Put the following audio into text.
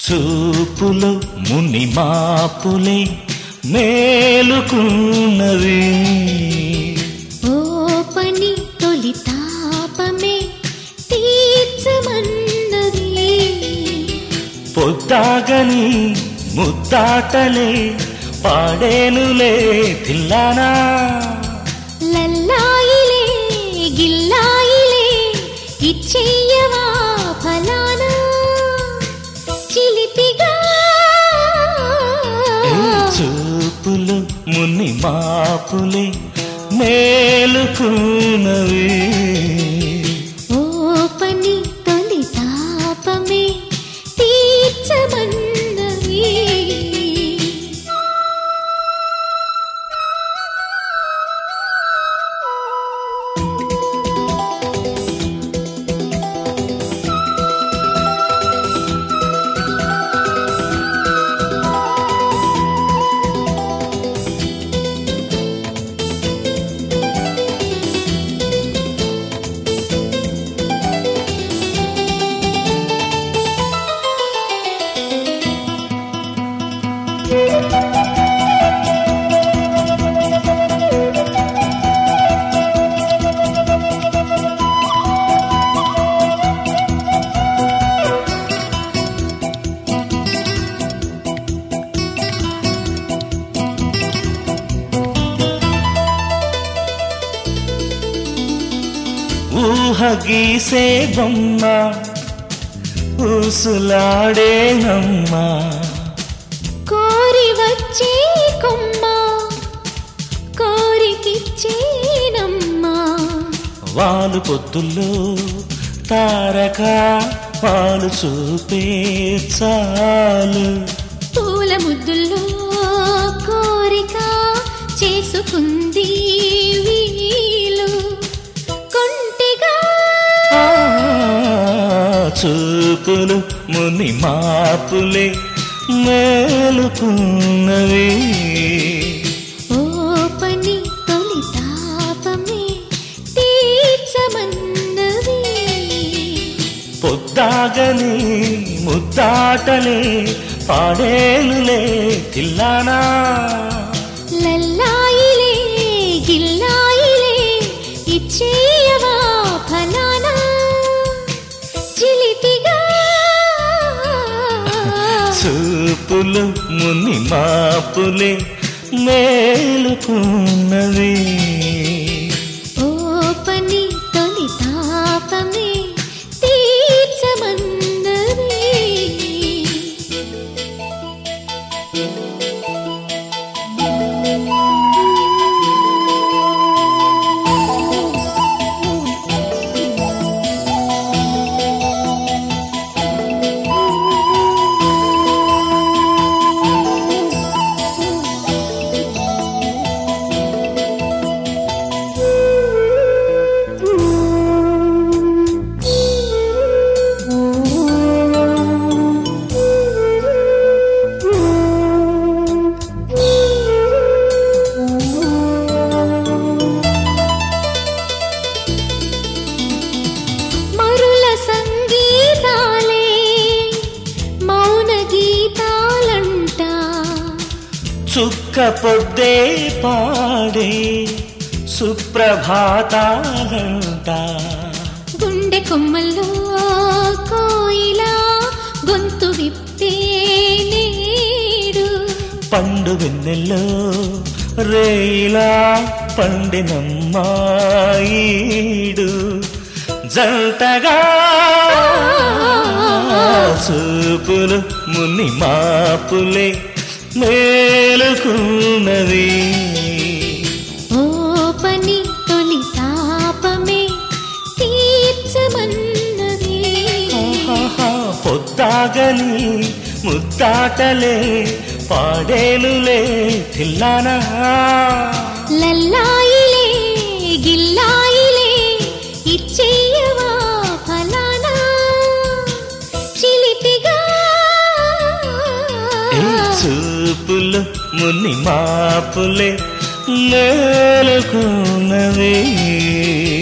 చూపులో ముని మాపులే మేలుకున్నవి ఓ పని తొలి తాపమే తీర్చమన్నది పొద్దాగని ముద్దాటలే పాడేనులే తిల్లానా లల్లాయిలే గిల్లాయిలే ఇచ్చేయవా ఫలానా చిలిపిగా ఏ చూపులు ముని మాపులే మేలుకున్నవి ఓ పని తొలి తాపమే తీర్చమన్నది ఊహ గీసే బొమ్మ ఊసులాడేనమ్మా కోరి వచ్చే కొమ్మ కోరికిచ్చేనమ్మా వాలు పొద్దుల్లో తారక పాలు చూపే చాలు పూల ముద్దుల్లో కోరిక చేసుకుంది వీలు కొంటిగా ఆ, చూపులు ముని మాపులే మేలుకున్నవి ఓ పని తొలి తాపమే తీర్చమన్నది పొద్దాగని ముద్దాటలే పాడేనులే తిల్లానా లల్లాయిలే గిల్లాయిలే ఇచ్చేయవా ఫలానా చిలిపిగా చూపులు ముని మాపులే మేలుకున్నవి ఓ పని తొలి తాపమే తీర్చమన్నది మరుల సంగీతాలే మౌన గీతాలంట చుక్క పొద్దే పాడే సుప్రభాతాలంట గుండె కొమ్మల్లో కోయిలా గొంతు విప్పే నేడు పండు వెన్నెల్లో రేయిలా పండినమ్మాయిడు జంటగా చూపులు ముని మాపులే మేలుకున్నది ఓ పని తొలి తాపమే తీర్చమన్నది ఆహాహా, పొద్దాగని ముద్దాటలే పాడేనులే తిల్లానా లల్లాయిలే గిల్లాయిలే ఇచ్చేయవా ఫలానా చిలిపిగా ఏ చూపులు ముని మాపులే మేలుకున్నవి